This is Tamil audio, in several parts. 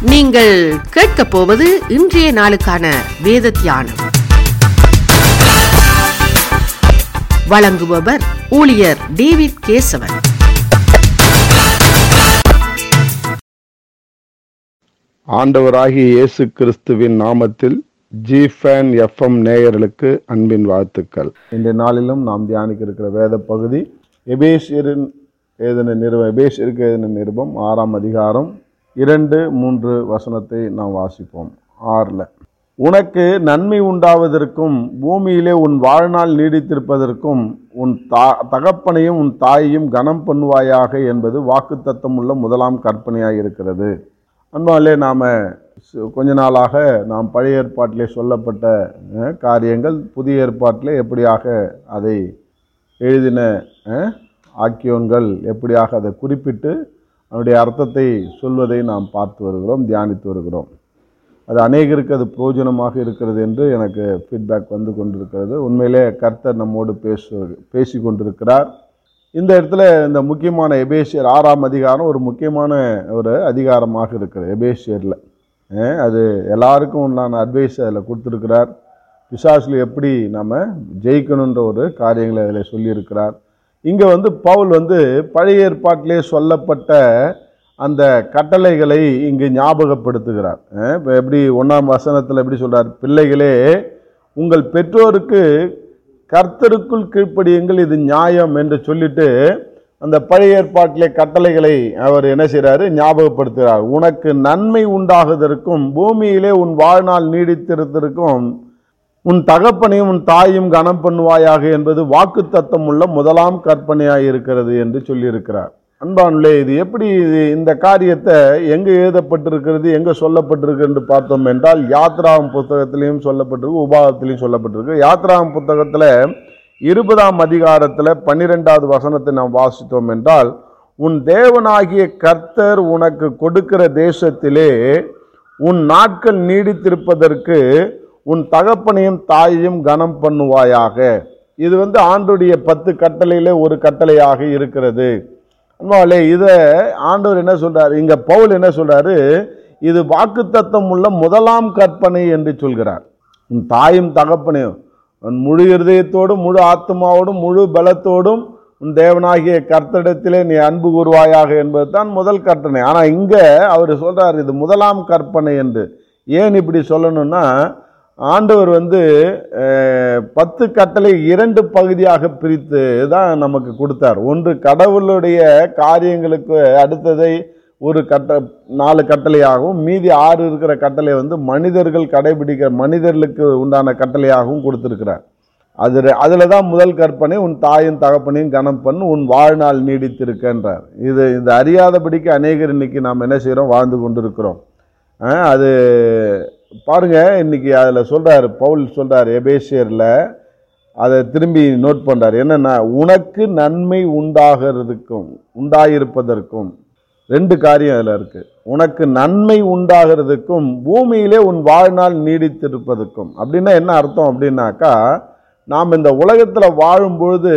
நீங்கள் கேட்கப் போவது இன்றைய நாளுக்கான வேத தியானம் வழங்குபவர் ஊழியர் டேவிட் கேசவன் ஆண்டவராகிய இயேசு கிறிஸ்துவின் நாமத்தில் ஜிஃபேன் எஃப்எம் நேயர்களுக்கு அன்பின் வாழ்த்துக்கள் இந்த நாளிலும் நாம் தியானிக்க இருக்கிற வேத பகுதி எபேசியரின் ஏதன நிருபம் எபேசியருக்கு ஏதன நிருபம் ஆறாம் அதிகாரம் இரண்டு மூன்று வசனத்தை நாம் வாசிப்போம் ஆறில் உனக்கு நன்மை உண்டாவதற்கும் பூமியிலே உன் வாழ்நாள் நீடித்திருப்பதற்கும் உன் தா தகப்பனையும் உன் தாயையும் கனம் பண்ணுவாயாக என்பது வாக்குத்தத்தம் உள்ள முதலாம் கற்பனையாக இருக்கிறது அன்பாலே நாம் கொஞ்ச நாளாக நாம் பழைய ஏற்பாட்டிலே சொல்லப்பட்ட அஹ், காரியங்கள் புதிய ஏற்பாட்டிலே எப்படியாக அதை எழுதின அஹ், ஆக்கியோன்கள் எப்படியாக அதை குறிப்பிட்டு அதனுடைய அர்த்தத்தை சொல்வதை நாம் பார்த்து வருகிறோம் தியானித்து வருகிறோம் அது அநேகருக்கு அது பிரயோஜனமாக இருக்கிறது என்று எனக்கு ஃபீட்பேக் வந்து கொண்டிருக்கிறது உண்மையிலே கர்த்தர் நம்மோடு பேசு பேசி கொண்டிருக்கிறார் இந்த இடத்துல இந்த முக்கியமான எபேசியர் ஆறாம் அதிகாரம் ஒரு முக்கியமான ஒரு அதிகாரமாக இருக்குது எபேசியரில் அது எல்லாருக்கும் உண்டான அட்வைஸ் அதில் கொடுத்துருக்கிறார் பிசாசில் எப்படி நம்ம ஜெயிக்கணுன்ற ஒரு காரியங்களை அதில் சொல்லியிருக்கிறார் இங்கே வந்து பவுல் வந்து பழைய ஏற்பாட்டிலே சொல்லப்பட்ட அந்த கட்டளைகளை இங்கு ஞாபகப்படுத்துகிறார் அஹ் இப்ப எப்படி ஒன்றாம் வசனத்தில் எப்படி சொல்றார் பிள்ளைகளே உங்கள் பெற்றோருக்கு கர்த்தருக்குள் கீழ்ப்படியுங்கள் இது நியாயம் என்று சொல்லிட்டு அந்த பழைய ஏற்பாட்டிலே கட்டளைகளை அவர் என்ன செய்கிறாரு ஞாபகப்படுத்துகிறார் உனக்கு நன்மை உண்டாகுவதற்கும் பூமியிலே உன் வாழ்நாள் நீடித்திருத்திருக்கும் உன் தகப்பனையும் உன் தாயும் கனம் பண்ணுவாயாக என்பது வாக்குத்தத்தம் உள்ள முதலாம் கற்பனையாக இருக்கிறது என்று சொல்லியிருக்கிறார் அன்பானுலே இது எப்படி இது இந்த காரியத்தை எங்கே எழுதப்பட்டிருக்கிறது எங்கே சொல்லப்பட்டிருக்கு என்று பார்த்தோம் என்றால் யாத்ராம் புத்தகத்திலையும் சொல்லப்பட்டிருக்கு உபாகத்திலையும் சொல்லப்பட்டிருக்கு யாத்ராம் புத்தகத்தில் இருபதாம் அதிகாரத்தில் பன்னிரெண்டாவது வசனத்தை நாம் வாசித்தோம் என்றால் உன் தேவனாகிய கர்த்தர் உனக்கு கொடுக்கிற தேசத்திலே உன் நாட்கள் நீடித்திருப்பதற்கு உன் தகப்பனையும் தாயையும் கனம் பண்ணுவாயாக இது வந்து ஆண்டுடைய பத்து கட்டளையிலே ஒரு கட்டளையாக இருக்கிறது அன்பாலே இதை ஆண்டவர் என்ன சொல்றாரு இங்க பவுல் என்ன சொல்றாரு இது வாக்குத்தத்தம் உள்ள முதலாம் கற்பனை என்று சொல்கிறார் உன் தாயும் தகப்பனையும் உன் முழு இருதயத்தோடும் முழு ஆத்மாவோடும் முழு பலத்தோடும் உன் தேவனாகிய கர்த்தரிடத்திலே நீ அன்பு கூறுவாயாக என்பது தான் முதல் கற்பனை ஆனால் இங்கே அவர் சொல்றார் இது முதலாம் கற்பனை என்று ஏன் இப்படி சொல்லணும்னா ஆண்டவர் வந்து அஹ், பத்து கட்டளை இரண்டு பகுதியாக பிரித்து தான் நமக்கு கொடுத்தார் ஒன்று கடவுளுடைய காரியங்களுக்கு அடுத்ததை ஒரு கட்ட நாலு கட்டளையாகவும் மீதி ஆறு இருக்கிற கட்டளை வந்து மனிதர்கள் கடைபிடிக்கிற மனிதர்களுக்கு உண்டான கட்டளையாகவும் கொடுத்திருக்கிறார் அது அதில் தான் முதல் கற்பனை உன் தாயும் தகப்பனையும் கனம் பண்ணு உன் வாழ்நாள் நீடித்திருக்கின்றார் இது இது அறியாதபடிக்கு அநேகர் இன்னைக்கு நாம் என்ன செய்கிறோம் வாழ்ந்து கொண்டிருக்கிறோம் அஹ், அது பாருங்க இன்னைக்கு அதில் சொல்றாரு பவுல் சொல்றாரு எபேசியரில் அதை திரும்பி நோட் பண்றாரு என்னன்னா உனக்கு நன்மை உண்டாகிறதுக்கும் உண்டாயிருப்பதற்கும் ரெண்டு காரியம் அதில் இருக்கு உனக்கு நன்மை உண்டாகிறதுக்கும் பூமியிலே உன் வாழ்நாள் நீடித்திருப்பதற்கும் அப்படின்னா என்ன அர்த்தம் அப்படின்னாக்கா நாம் இந்த உலகத்தில் வாழும்பொழுது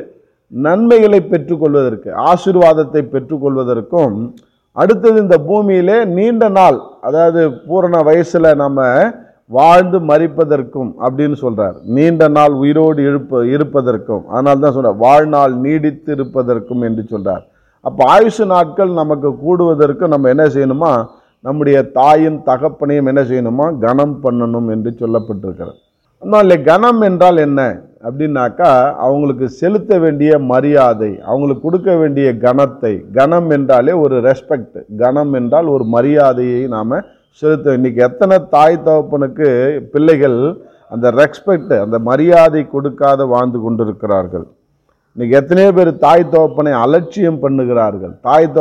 நன்மைகளை பெற்றுக்கொள்வதற்கு ஆசீர்வாதத்தை பெற்றுக்கொள்வதற்கும் அடுத்தது இந்த பூமியிலே நீண்ட நாள் அதாவது பூரண வயசுல நம்ம வாழ்ந்து மறிப்பதற்கும் அப்படின்னு சொல்றார் நீண்ட நாள் உயிரோடு இருப்ப இருப்பதற்கும் அதனால தான் சொல்றார் வாழ்நாள் நீடித்து இருப்பதற்கும் என்று சொல்றார் அப்போ ஆயுசு நாட்கள் நமக்கு கூடுவதற்கு நம்ம என்ன செய்யணுமா நம்முடைய தாயின் தகப்பனையும் என்ன செய்யணுமா கனம் பண்ணணும் என்று சொல்லப்பட்டிருக்கிறது அதனால கனம் என்றால் என்ன அப்படின்னாக்கா அவங்களுக்கு செலுத்த வேண்டிய மரியாதை அவங்களுக்கு கொடுக்க வேண்டிய கனத்தை கனம் என்றாலே ஒரு ரெஸ்பெக்ட் கனம் என்றால் ஒரு மரியாதையை நாம் செலுத்த இன்னைக்கு எத்தனை தாய் தகப்பனுக்கு பிள்ளைகள் அந்த ரெஸ்பெக்ட் அந்த மரியாதை கொடுக்காத வாழ்ந்து கொண்டிருக்கிறார்கள் இன்னைக்கு எத்தனையோ பேர் தாய் தகப்பனை அலட்சியம் பண்ணுகிறார்கள் தாய் தகப்ப